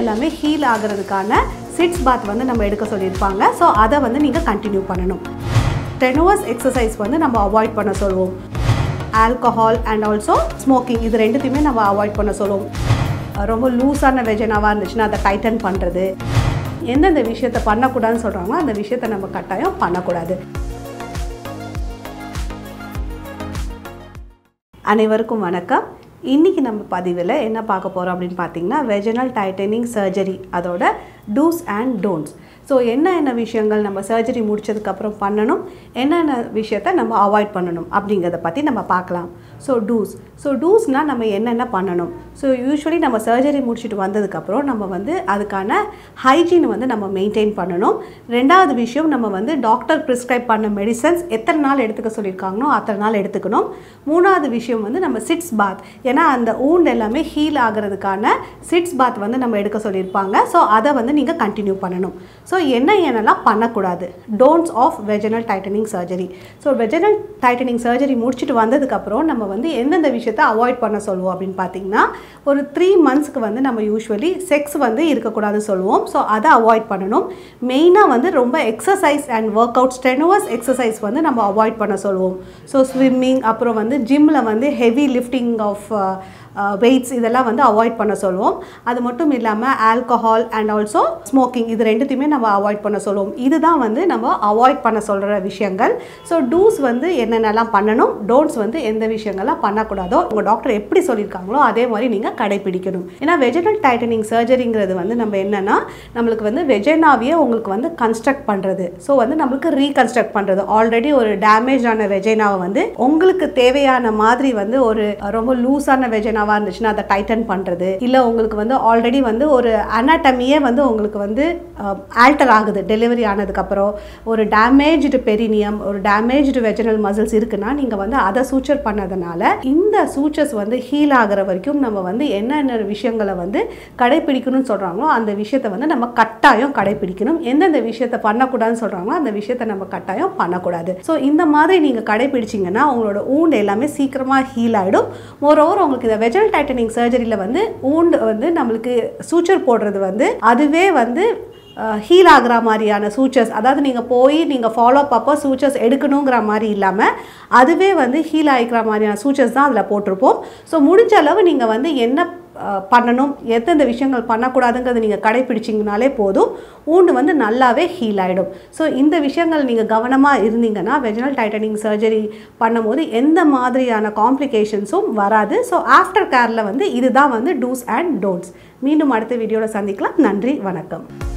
எல்லாமே ஹீல் ஆகிறதுக்கான சிட்ஸ் பாத் வந்து நம்ம எடுக்க சொல்லியிருப்பாங்க ஸோ அதை வந்து நீங்கள் கண்டினியூ பண்ணணும் டெனுவஸ் எக்ஸசைஸ் வந்து நம்ம அவாய்ட் பண்ண சொல்லுவோம் ஆல்கஹால் அண்ட் ஆல்சோ ஸ்மோக்கிங் இது ரெண்டுத்தையுமே நம்ம அவாய்ட் பண்ண சொல்லுவோம் ரொம்ப லூஸான வெஜனாவாக இருந்துச்சுன்னா அதை டைட்டன் பண்ணுறது எந்தெந்த விஷயத்த பண்ணக்கூடாதுன்னு சொல்கிறாங்களோ அந்த விஷயத்த நம்ம கட்டாயம் பண்ணக்கூடாது அனைவருக்கும் வணக்கம் இன்றைக்கி நம்ம பதிவில் என்ன பார்க்க போகிறோம் அப்படின்னு பார்த்தீங்கன்னா வெஜனல் டைட்டனிங் சர்ஜரி அதோட டூஸ் அண்ட் டோன்ட்ஸ் ஸோ என்ன என்ன விஷயங்கள் நம்ம சர்ஜரி முடிச்சதுக்கப்புறம் பண்ணணும் என்னென்ன விஷயத்த நம்ம அவாய்ட் பண்ணணும் அப்படிங்கிறத பற்றி நம்ம பார்க்கலாம் ஸோ டூஸ் ஸோ டூஸ்னால் நம்ம என்னென்ன பண்ணணும் ஸோ யூஸ்வலி நம்ம சர்ஜரி முடிச்சுட்டு வந்ததுக்கப்புறம் நம்ம வந்து அதுக்கான ஹைஜீன் வந்து நம்ம மெயின்டைன் பண்ணணும் ரெண்டாவது விஷயம் நம்ம வந்து டாக்டர் ப்ரிஸ்கிரைப் பண்ண மெடிசன்ஸ் எத்தனை நாள் எடுத்துக்க சொல்லியிருக்காங்களோ அத்தனை நாள் எடுத்துக்கணும் மூணாவது விஷயம் வந்து நம்ம சிட்ஸ் பாத் ஏன்னா அந்த ஊண்ட் எல்லாமே ஹீல் ஆகிறதுக்கான சிட்ஸ் பாத் வந்து நம்ம எடுக்க சொல்லியிருப்பாங்க ஸோ அதை வந்து நீங்கள் கண்டினியூ பண்ணணும் ஸோ என்ன என்னெல்லாம் பண்ணக்கூடாது don'ts of vaginal tightening surgery so vaginal tightening surgery முடிச்சுட்டு வந்ததுக்கப்புறம் நம்ம வந்து எந்தெந்த விஷயத்தை அவாய்ட் பண்ண சொல்லுவோம் அப்படின்னு பார்த்தீங்கன்னா ஒரு த்ரீ மந்த்ஸ்க்கு வந்து நம்ம யூஸ்வலி செக்ஸ் வந்து இருக்கக்கூடாதுன்னு சொல்லுவோம் ஸோ அதை அவாய்ட் பண்ணணும் மெயினாக வந்து ரொம்ப exercise and work out strenuous exercise வந்து நம்ம அவாய்ட் பண்ண சொல்லுவோம் ஸோ ஸ்விம்மிங் அப்புறம் வந்து ஜிம்மில் வந்து ஹெவி லிஃப்டிங் ஆஃப் வெயிட்ஸ் இதெல்லாம் வந்து அவாய்ட் பண்ண சொல்லுவோம் அது மட்டும் இல்லாமல் ஆல்கஹால் அண்ட் ஆல்சோ ஸ்மோக்கிங் இது ரெண்டுத்தையுமே நம்ம அவாய்ட் பண்ண சொல்லுவோம் இதுதான் வந்து நம்ம அவாய்ட் பண்ண சொல்கிற விஷயங்கள் ஸோ டூஸ் வந்து என்னென்னலாம் பண்ணணும் டோன்ட்ஸ் வந்து எந்த விஷயங்கள்லாம் பண்ணக்கூடாதோ உங்கள் டாக்டர் எப்படி சொல்லியிருக்காங்களோ அதே மாதிரி நீங்கள் கடைப்பிடிக்கணும் ஏன்னா வெஜனல் டைட்டனிங் சர்ஜரிங்கிறது வந்து நம்ம என்னென்னா நம்மளுக்கு வந்து வெஜைனாவையே உங்களுக்கு வந்து கன்ஸ்ட்ரக்ட் பண்ணுறது ஸோ வந்து நம்மளுக்கு ரீகன்ஸ்ட்ரக்ட் பண்ணுறது ஆல்ரெடி ஒரு டேமேஜ் ஆன வெஜைனாவை வந்து உங்களுக்கு தேவையான மாதிரி வந்து ஒரு ரொம்ப லூஸான வெஜைனா என்னவா இருந்துச்சுன்னா அதை டைட்டன் பண்ணுறது இல்லை உங்களுக்கு வந்து ஆல்ரெடி வந்து ஒரு அனாட்டமியே வந்து உங்களுக்கு வந்து ஆல்டர் ஆகுது டெலிவரி ஆனதுக்கப்புறம் ஒரு டேமேஜ்டு பெரினியம் ஒரு டேமேஜ்டு வெஜனல் மசில்ஸ் இருக்குன்னா நீங்கள் வந்து அதை சூச்சர் பண்ணதுனால இந்த சூச்சர்ஸ் வந்து ஹீல் ஆகிற வரைக்கும் நம்ம வந்து என்னென்ன விஷயங்களை வந்து கடைப்பிடிக்கணும்னு சொல்கிறாங்களோ அந்த விஷயத்தை வந்து நம்ம கட்டாயம் கடைப்பிடிக்கணும் எந்தெந்த விஷயத்தை பண்ணக்கூடாதுன்னு சொல்கிறாங்களோ அந்த விஷயத்தை நம்ம கட்டாயம் பண்ணக்கூடாது ஸோ இந்த மாதிரி நீங்கள் கடைப்பிடிச்சிங்கன்னா உங்களோட ஊண்ட் எல்லாமே சீக்கிரமாக ஹீல் ஆகிடும் மோரோவர் உங்களுக்கு இதை வெஜல் டைட்டனிங் சர்ஜரியில் வந்து ஊண்டு வந்து நம்மளுக்கு சூச்சர் போடுறது வந்து அதுவே வந்து ஹீல் ஆகிற மாதிரியான சூச்சர்ஸ் அதாவது நீங்கள் போய் நீங்கள் ஃபாலோ அப்போ சூச்சர்ஸ் எடுக்கணுங்கிற மாதிரி இல்லாமல் அதுவே வந்து ஹீல் ஆகிக்கிற மாதிரியான சூச்சர்ஸ் தான் அதில் போட்டிருப்போம் ஸோ முடிஞ்ச அளவு நீங்கள் வந்து என்ன பண்ணணும் எந்தெந்த விஷயங்கள் பண்ணக்கூடாதுங்கிறத நீங்கள் கடைப்பிடிச்சிங்கனாலே போதும் ஊண்டு வந்து நல்லாவே ஹீல் ஆகிடும் ஸோ இந்த விஷயங்கள் நீங்கள் கவனமாக இருந்தீங்கன்னா வெஜனல் டைட்டனிங் சர்ஜரி பண்ணும்போது எந்த மாதிரியான காம்ப்ளிகேஷன்ஸும் வராது ஸோ ஆஃப்டர் கேரில் வந்து இதுதான் வந்து டூஸ் அண்ட் டோன்ட்ஸ் மீண்டும் அடுத்த வீடியோவில் சந்திக்கலாம் நன்றி வணக்கம்